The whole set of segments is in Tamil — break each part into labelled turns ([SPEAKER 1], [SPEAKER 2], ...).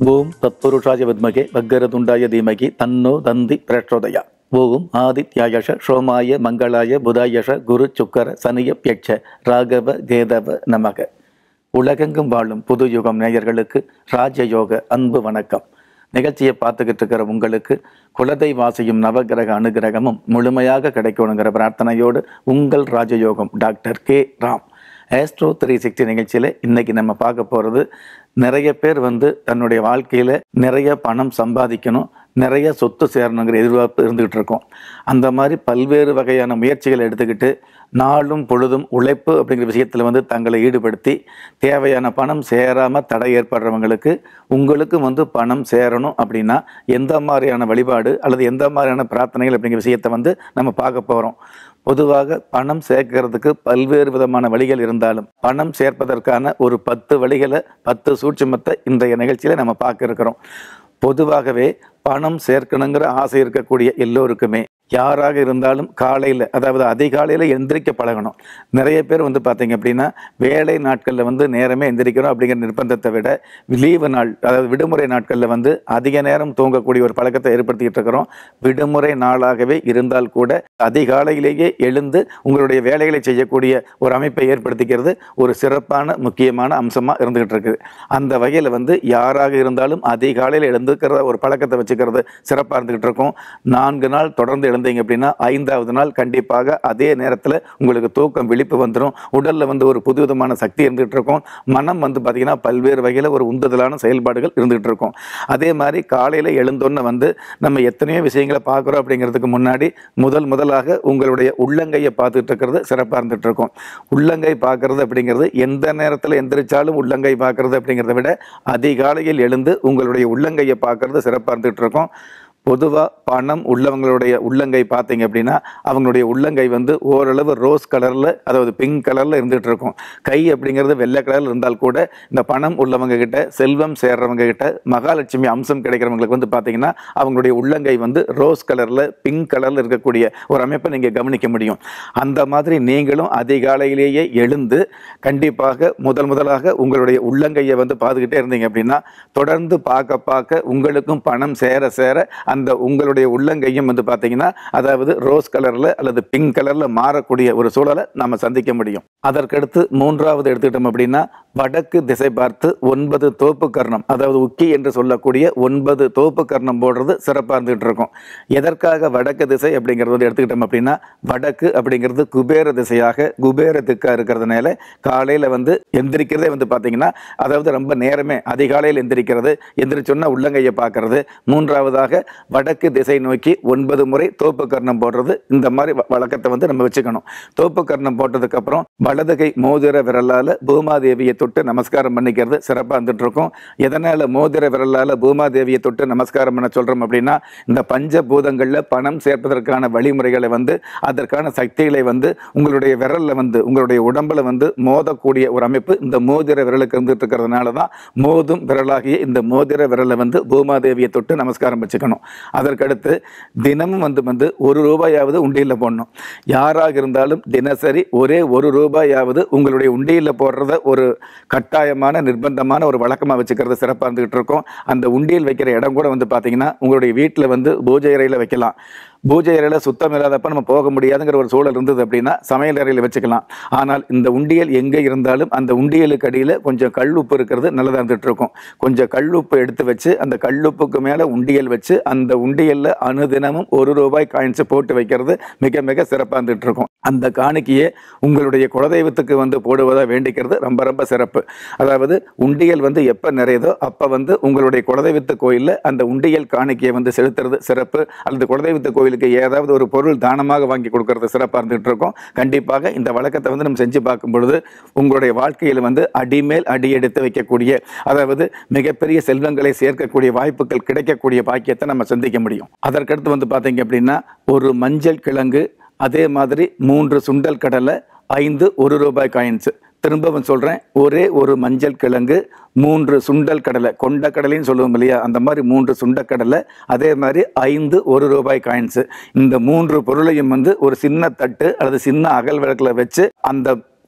[SPEAKER 1] ஓம் தத்புருஷாய வித்மகே வக்கரதுண்டாய தீமகி தன்னோ தந்தி பிரச்சோதயா ஓம் ஆதித்யாயஷ சோமாய மங்களாய புதாயஷ குரு சுக்கர சனிய யட்ச ராகவ கேதவ நமக உலகெங்கும் வாழும் புது யுகம் நேயர்களுக்கு ராஜயோக அன்பு வணக்கம் நிகழ்ச்சியை பார்த்துக்கிட்டு இருக்கிற உங்களுக்கு குலதெய்வாசியும் நவகிரக அனுகிரகமும் முழுமையாக கிடைக்கணுங்கிற பிரார்த்தனையோடு உங்கள் ராஜயோகம் doctor K Ram astro three sixty நிகழ்ச்சியில் இன்னைக்கு நம்ம பார்க்க போகிறது நிறைய பேர் வந்து தன்னுடைய வாழ்க்கையில் நிறைய பணம் சம்பாதிக்கணும் நிறைய சொத்து சேரணுங்கிற எதிர்பார்ப்பு இருந்துகிட்டு இருக்கும் அந்த மாதிரி பல்வேறு வகையான முயற்சிகளை எடுத்துக்கிட்டு நாளும் பொழுதும் உழைப்பு அப்படிங்கிற விஷயத்தில் வந்து தங்களை ஈடுபடுத்தி தேவையான பணம் சேராமல் தடை ஏற்படுறவங்களுக்கு உங்களுக்கும் வந்து பணம் சேரணும் அப்படின்னா எந்த மாதிரியான வழிபாடு அல்லது எந்த மாதிரியான பிரார்த்தனைகள் அப்படிங்கிற விஷயத்தை வந்து நம்ம பார்க்க போகிறோம் பொதுவாக பணம் சேர்க்கறதுக்கு பல்வேறு விதமான வழிகள் இருந்தாலும் பணம் சேர்ப்பதற்கான ஒரு பத்து வழிகளை பத்து சூட்சுமத்தை இன்றைய நிகழ்ச்சியில் நம்ம பார்க்க இருக்கிறோம் பொதுவாகவே பணம் சேர்க்கணுங்கிற ஆசை இருக்கக்கூடிய எல்லோருக்குமே யாராக இருந்தாலும் காலையில் அதாவது அதிகாலையில் எந்திரிக்க பழகணும் நிறைய பேர் வந்து பார்த்தீங்க அப்படின்னா வேலை நாட்களில் வந்து நேரமே எந்திரிக்கிறோம் அப்படிங்கிற நிர்பந்தத்தை விட லீவு நாள் அதாவது விடுமுறை நாட்களில் வந்து அதிக நேரம் தூங்கக்கூடிய ஒரு பழக்கத்தை ஏற்படுத்திக்கிட்டு இருக்கிறோம் விடுமுறை நாளாகவே இருந்தால் கூட அதிகாலையிலேயே எழுந்து உங்களுடைய வேலைகளை செய்யக்கூடிய ஒரு அமைப்பை ஏற்படுத்திக்கிறது ஒரு சிறப்பான முக்கியமான அம்சமாக இருந்துகிட்டு இருக்குது அந்த வகையில் வந்து யாராக இருந்தாலும் அதிகாலையில் எழுந்துக்கிற ஒரு பழக்கத்தை வச்சுக்கிறது சிறப்பாக இருந்துகிட்டு இருக்கும் நான்கு நாள் தொடர்ந்து எழுந்தீங்க அப்படின்னா ஐந்தாவது நாள் கண்டிப்பாக அதே நேரத்தில் உங்களுக்கு தூக்கம் விழிப்பு வந்துடும் உடலில் வந்து ஒரு புதுவிதமான சக்தி இருந்துகிட்டு இருக்கும் மனம் வந்து பார்த்திங்கன்னா பல்வேறு வகையில் ஒரு உந்துதலான செயல்பாடுகள் இருந்துகிட்டு இருக்கும் அதே மாதிரி காலையில் எழுந்தோன்னே வந்து நம்ம எத்தனையோ விஷயங்களை பார்க்குறோம் அப்படிங்கிறதுக்கு முன்னாடி முதல் முதலாக உங்களுடைய உள்ளங்கையை பார்த்துட்டு இருக்கிறது சிறப்பாக இருந்துகிட்டு இருக்கும் உள்ளங்கை பார்க்கறது அப்படிங்கிறது எந்த நேரத்தில் எந்திரிச்சாலும் உள்ளங்கை பார்க்கறது அப்படிங்கிறத விட அதிகாலையில் எழுந்து உங்களுடைய உள்ளங்கையை பார்க்கறது சிறப்பாக இருந்துகிட்டு இருக்கும் பொதுவாக பணம் உள்ளவங்களுடைய உள்ளங்கை பார்த்தீங்க அப்படின்னா அவங்களுடைய உள்ளங்கை வந்து ஓரளவு ரோஸ் கலரில் அதாவது பிங்க் கலரில் இருந்துகிட்டு இருக்கும் கை அப்படிங்கிறது வெள்ளை கலரில் இருந்தால் கூட இந்த பணம் உள்ளவங்க கிட்ட செல்வம் சேர்றவங்க கிட்ட மகாலட்சுமி அம்சம் கிடைக்கிறவங்களுக்கு வந்து பார்த்தீங்கன்னா அவங்களுடைய உள்ளங்கை வந்து ரோஸ் கலரில் பிங்க் கலரில் இருக்கக்கூடிய ஒரு அமைப்பை நீங்கள் கவனிக்க முடியும் அந்த மாதிரி நீங்களும் அதிகாலையிலேயே எழுந்து கண்டிப்பாக முதல் முதலாக உங்களுடைய உள்ளங்கையை வந்து பார்த்துக்கிட்டே இருந்தீங்க அப்படின்னா தொடர்ந்து பார்க்க பார்க்க உங்களுக்கும் பணம் சேர சேர அந்த உங்களுடைய உள்ளங்கையும் வந்து பார்த்தீங்கன்னா அதாவது ரோஸ் கலரில் அல்லது பிங்க் கலரில் மாறக்கூடிய ஒரு சூழலை நம்ம சந்திக்க முடியும் அதற்கடுத்து மூன்றாவது எடுத்துக்கிட்டோம் அப்படின்னா வடக்கு திசை பார்த்து ஒன்பது தோப்பு கர்ணம் அதாவது உக்கி என்று சொல்லக்கூடிய ஒன்பது தோப்பு கர்ணம் போடுறது சிறப்பாக இருந்துகிட்டு இருக்கும் எதற்காக வடக்கு திசை அப்படிங்கிறது வந்து எடுத்துக்கிட்டோம் அப்படின்னா வடக்கு அப்படிங்கிறது குபேர திசையாக குபேர திக்காக இருக்கிறதுனால காலையில் வந்து எந்திரிக்கிறதே வந்து பார்த்தீங்கன்னா அதாவது ரொம்ப நேரமே அதிகாலையில் எந்திரிக்கிறது எந்திரிச்சோன்னா உள்ளங்கையை பார்க்கறது மூன்றாவதாக வடக்கு திசை நோக்கி ஒன்பது முறை தோப்பு கர்ணம் போடுறது இந்த மாதிரி வ- வழக்கத்தை வந்து நம்ம வச்சுக்கணும் தோப்பு கர்ணம் போட்டதுக்கப்புறம் வலது கை மோதிர விரலால் பூமாதேவியை தொட்டு நமஸ்காரம் பண்ணிக்கிறது சிறப்பாக இருந்துட்டு இருக்கும் எதனால் மோதிர விரலால் பூமாதேவியை தொட்டு நமஸ்காரம் பண்ண சொல்கிறோம் அப்படின்னா இந்த பஞ்சபூதங்களில் பணம் சேர்ப்பதற்கான வழிமுறைகளை வந்து அதற்கான சக்திகளை வந்து உங்களுடைய விரலில் வந்து உங்களுடைய உடம்புல வந்து மோதக்கூடிய ஒரு அமைப்பு இந்த மோதிர விரலுக்கு இருந்துட்டு இருக்கிறதுனால தான் மோதும் விரலாகிய இந்த மோதிர விரலை வந்து பூமாதேவியை தொட்டு நமஸ்காரம் வச்சுக்கணும் அதற்கடுத்து தினமும் வந்து வந்து ஒரு ரூபாயாவது உண்டியலில் போடணும் யாராக இருந்தாலும் தினசரி ஒரே ஒரு ரூபாயாவது உங்களுடைய உண்டியலில் போடுறத ஒரு கட்டாயமான நிர்பந்தமான ஒரு வழக்கமாக வச்சுக்கிறது சிறப்பாக இருந்துகிட்டு இருக்கும் அந்த உண்டியல் வைக்கிற இடம் கூட வந்து பார்த்தீங்கன்னா உங்களுடைய வீட்டில் வந்து பூஜை அறையில் வைக்கலாம் பூஜை அறையில் சுத்தம் இல்லாதப்ப நம்ம போக முடியாதுங்கிற ஒரு சூழல் இருந்தது அப்படின்னா சமையல் அறையில் வச்சுக்கலாம் ஆனால் இந்த உண்டியல் எங்கே இருந்தாலும் அந்த உண்டியலுக்கு அடியில் கொஞ்சம் கல்லுப்பு இருக்கிறது நல்லதாக இருந்துட்டு இருக்கும் கொஞ்சம் கல்லுப்பு எடுத்து வச்சு அந்த கல்லுப்புக்கு மேலே உண்டியல் வச்சு அந்த உண்டியலில் அனுதினமும் ஒரு ரூபாய் காயின்ஸ் போட்டு வைக்கிறது மிக மிக சிறப்பாக இருந்துட்டு இருக்கும் அந்த காணிக்கையை உங்களுடைய குலதெய்வத்துக்கு வந்து போடுவதாக வேண்டிக்கிறது ரொம்ப ரொம்ப சிறப்பு அதாவது உண்டியல் வந்து எப்போ நிறையுதோ அப்போ வந்து உங்களுடைய குலதெய்வத்து கோயிலில் அந்த உண்டியல் காணிக்கையை வந்து செலுத்துறது சிறப்பு அல்லது குலதெய்வத்து கோயிலுக்கு ஏதாவது ஒரு பொருள் தானமாக வாங்கி கொடுக்கறது சிறப்பாக இருந்துகிட்டு இருக்கும் கண்டிப்பாக இந்த வழக்கத்தை வந்து நம்ம செஞ்சு பார்க்கும் பொழுது உங்களுடைய வாழ்க்கையில் வந்து அடிமேல் அடி எடுத்து வைக்கக்கூடிய அதாவது மிகப்பெரிய செல்வங்களை சேர்க்கக்கூடிய வாய்ப்புகள் கிடைக்கக்கூடிய பாக்கியத்தை நம்ம சந்திக்க முடியும் அதற்கடுத்து வந்து பார்த்தீங்க அப்படின்னா ஒரு மஞ்சள் கிழங்கு அதே மாதிரி மூன்று சுண்டல் கடலை ஐந்து ஒரு ரூபாய் காயின்ஸு திரும்பவும் சொல்கிறேன் ஒரே ஒரு மஞ்சள் கிழங்கு மூன்று சுண்டல் கடலை கொண்ட கடலைன்னு சொல்லுவோம் இல்லையா அந்த மாதிரி மூன்று சுண்டக்கடலை அதே மாதிரி ஐந்து ஒரு ரூபாய் காயின்ஸு இந்த மூன்று பொருளையும் வந்து ஒரு சின்ன தட்டு அல்லது சின்ன அகல் விளக்கில் வச்சு அந்த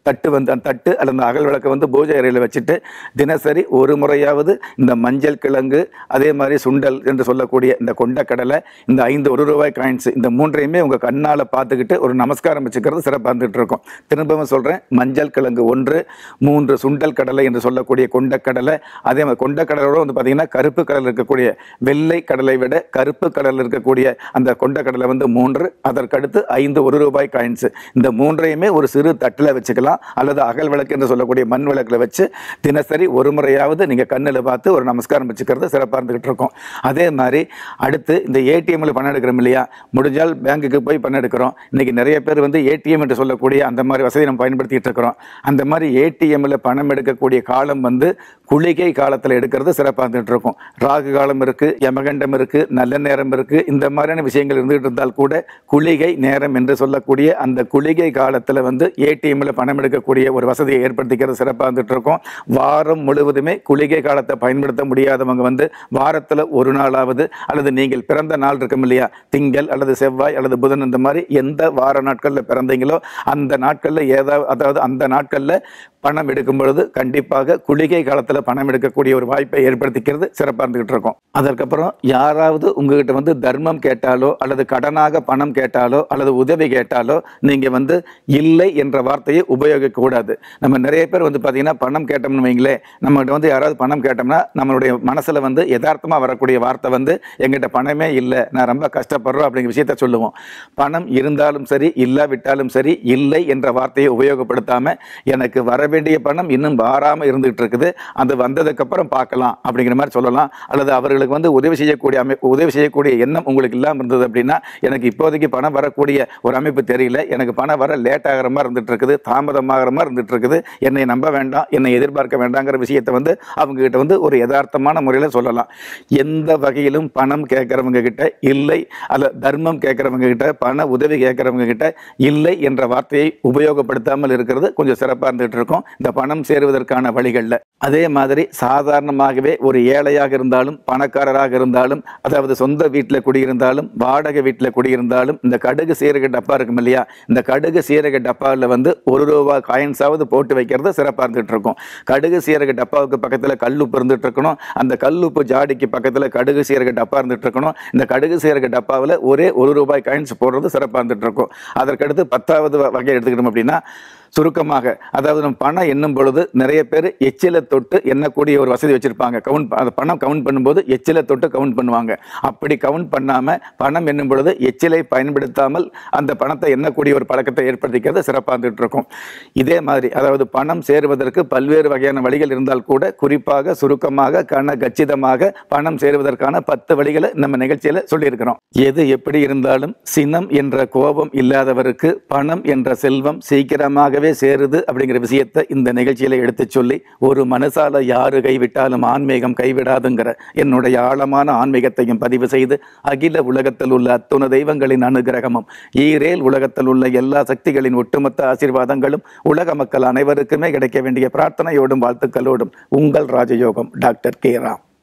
[SPEAKER 1] தட்டு வந்து அந்த தட்டு அல்லது அந்த அகல் விளக்கை வந்து பூஜை அறையில் வச்சுட்டு தினசரி ஒரு முறையாவது இந்த மஞ்சள் கிழங்கு அதே மாதிரி சுண்டல் என்று சொல்லக்கூடிய இந்த கொண்டக்கடலை இந்த ஐந்து ஒரு ரூபாய் காயின்ஸ் இந்த மூன்றையுமே உங்கள் கண்ணால் பார்த்துக்கிட்டு ஒரு நமஸ்காரம் வச்சுக்கிறது சிறப்பாக இருந்துகிட்டு இருக்கும் திரும்பவும் சொல்கிறேன் மஞ்சள் கிழங்கு ஒன்று மூன்று சுண்டல் கடலை என்று சொல்லக்கூடிய கொண்டக்கடலை அதே மாதிரி கொண்டக்கடலோட வந்து பார்த்தீங்கன்னா கருப்பு கடல் இருக்கக்கூடிய வெள்ளை கடலை விட கருப்பு கடல் இருக்கக்கூடிய அந்த கொண்டக்கடலை வந்து மூன்று அதற்கடுத்து ஐந்து ஒரு ரூபாய் காயின்ஸ் இந்த மூன்றையுமே ஒரு சிறு தட்டில் வச்சுக்கலாம் அல்லது அகல் விளக்கு என்று சொல்லக்கூடிய மண் விளக்கில் வச்சு தினசரி ஒரு முறையாவது நீங்கள் கண்ணில் பார்த்து ஒரு நமஸ்காரம் வச்சுக்கிறது சிறப்பாக இருந்துகிட்டு இருக்கும் அதே மாதிரி அடுத்து இந்த ஏடிஎம்ல பணம் எடுக்கிறோம் இல்லையா முடிஞ்சால் பேங்குக்கு போய் பணம் எடுக்கிறோம் இன்னைக்கு நிறைய பேர் வந்து ஏடிஎம் என்று சொல்லக்கூடிய அந்த மாதிரி வசதி நம்ம பயன்படுத்திட்டு இருக்கிறோம் அந்த மாதிரி ஏடிஎம்ல பணம் எடுக்கக்கூடிய காலம் வந்து குளிகை காலத்தில் எடுக்கிறது சிறப்பாக இருந்துகிட்டு இருக்கும் ராகு காலம் இருக்கு யமகண்டம் இருக்கு நல்ல நேரம் இருக்கு இந்த மாதிரியான விஷயங்கள் இருந்துகிட்டு இருந்தால் கூட குளிகை நேரம் என்று சொல்லக்கூடிய அந்த குளிகை காலத்தில் வந்து ஏடிஎம்ல பணம் எடுக்கக்கூடிய ஒரு வசதியை ஏற்படுத்திக்கிறது சிறப்பாக இருந்துட்டு இருக்கும் வாரம் முழுவதுமே குளிகை காலத்தை பயன்படுத்த முடியாதவங்க வந்து வாரத்தில் ஒரு நாளாவது அல்லது நீங்கள் பிறந்த நாள் இருக்கும் இல்லையா திங்கள் அல்லது செவ்வாய் அல்லது புதன் இந்த மாதிரி எந்த வார நாட்களில் பிறந்தீங்களோ அந்த நாட்களில் ஏதாவது அதாவது அந்த நாட்களில் பணம் எடுக்கும் பொழுது கண்டிப்பாக குளிகை காலத்தில் பணம் எடுக்கக்கூடிய ஒரு வாய்ப்பை ஏற்படுத்திக்கிறது சிறப்பாக இருந்துகிட்டு இருக்கும் அதற்கப்புறம் யாராவது உங்ககிட்ட வந்து தர்மம் கேட்டாலோ அல்லது கடனாக பணம் கேட்டாலோ அல்லது உதவி கேட்டாலோ நீங்கள் வந்து இல்லை என்ற வார்த்தையை உபயோகிக்க கூடாது நம்ம நிறைய பேர் வந்து பார்த்தீங்கன்னா பணம் கேட்டோம்னு வைங்களேன் நம்மகிட்ட வந்து யாராவது பணம் கேட்டோம்னா நம்மளுடைய மனசில் வந்து யதார்த்தமாக வரக்கூடிய வார்த்தை வந்து எங்கிட்ட பணமே இல்லை நான் ரொம்ப கஷ்டப்படுறோம் அப்படிங்கிற விஷயத்த சொல்லுவோம் பணம் இருந்தாலும் சரி இல்லாவிட்டாலும் சரி இல்லை என்ற வார்த்தையை உபயோகப்படுத்தாமல் எனக்கு வர வேண்டிய பணம் இன்னும் வாராமல் இருந்துகிட்டு இருக்குது அது வந்ததுக்கப்புறம் பார்க்கலாம் அப்படிங்கிற மாதிரி சொல்லலாம் அல்லது அவர்களுக்கு வந்து உதவி செய்யக்கூடிய அமை உதவி செய்யக்கூடிய எண்ணம் உங்களுக்கு இல்லாமல் இருந்தது அப்படின்னா எனக்கு இப்போதைக்கு பணம் வரக்கூடிய ஒரு அமைப்பு தெரியல எனக்கு பணம் வர லேட் ஆகிற மாதிரி இருந்துட்டு இருக்குது தாமதமாகிற மாதிரி இருந்துட்டு இருக்குது என்னை நம்ப வேண்டாம் என்னை எதிர்பார்க்க வேண்டாங்கிற விஷயத்தை வந்து அவங்க கிட்ட வந்து ஒரு யதார்த்தமான முறையில் சொல்லலாம் எந்த வகையிலும் பணம் கேட்குறவங்க கிட்ட இல்லை அல்ல தர்மம் கேட்குறவங்க கிட்ட பண உதவி கேட்குறவங்க கிட்ட இல்லை என்ற வார்த்தையை உபயோகப்படுத்தாமல் இருக்கிறது கொஞ்சம் சிறப்பாக இருந்துகிட்டு இருக்கும் இந்த பணம் சேருவதற்கான வழிகளில் அதே மாதிரி சாதாரணமாகவே ஒரு ஏழையாக இருந்தாலும் பணக்காரராக இருந்தாலும் அதாவது சொந்த வீட்டில் குடியிருந்தாலும் வாடகை வீட்டில் குடியிருந்தாலும் இந்த கடுகு சீரக டப்பா இருக்கும் இல்லையா இந்த கடுகு சீரக டப்பாவில் வந்து ஒரு ரூபா காயின்ஸாவது போட்டு வைக்கிறது சிறப்பாக இருந்துகிட்டு இருக்கும் கடுகு சீரக டப்பாவுக்கு பக்கத்தில் கல்லுப்பு இருந்துட்டு இருக்கணும் அந்த கல்லுப்பு ஜாடிக்கு பக்கத்தில் கடுகு சீரக டப்பா இருந்துட்டு இருக்கணும் இந்த கடுகு சீரக டப்பாவில் ஒரே ஒரு ரூபாய் காயின்ஸ் போடுறது சிறப்பாக இருந்துட்டு இருக்கும் அதற்கடுத்து பத்தாவது வ- வகை எடுத்துக்கிட்டோம் அப்படின்னா சுருக்கமாக அதாவது நம்ம பணம் எண்ணும் பொழுது நிறைய பேர் எச்சில தொட்டு எண்ணக்கூடிய ஒரு வசதி வச்சிருப்பாங்க கவுண்ட் அந்த பணம் கவுண்ட் பண்ணும்போது எச்சில தொட்டு கவுண்ட் பண்ணுவாங்க அப்படி கவுண்ட் பண்ணாம பணம் எண்ணும் பொழுது எச்சிலை பயன்படுத்தாமல் அந்த பணத்தை எண்ணக்கூடிய ஒரு பழக்கத்தை ஏற்படுத்திக்கிறது சிறப்பாக இருந்துட்டு இருக்கும் இதே மாதிரி அதாவது பணம் சேருவதற்கு பல்வேறு வகையான வழிகள் இருந்தால் கூட குறிப்பாக சுருக்கமாக கன கச்சிதமாக பணம் சேருவதற்கான பத்து வழிகளை நம்ம நிகழ்ச்சியில சொல்லியிருக்கிறோம் எது எப்படி இருந்தாலும் சினம் என்ற கோபம் இல்லாதவருக்கு பணம் என்ற செல்வம் சீக்கிரமாகவே சேருது அப்படிங்கிற விஷயத்தை இந்த நிகழ்ச்சியில எடுத்துச் சொல்லி ஒரு மனசால யாரு கைவிட்டாலும் ஆன்மீகம் கைவிடாதுங்கிற என்னுடைய ஆழமான ஆன்மீகத்தையும் பதிவு செய்து அகில உலகத்தில் உள்ள அத்துண தெய்வங்களின் அனுகிரகமும் ஈரேல் உலகத்தில் உள்ள எல்லா சக்திகளின் ஒட்டுமொத்த ஆசீர்வாதங்களும் உலக மக்கள் அனைவருக்குமே கிடைக்க வேண்டிய பிரார்த்தனையோடும் வாழ்த்துக்களோடும் உங்கள் ராஜயோகம் டாக்டர் கே ராம்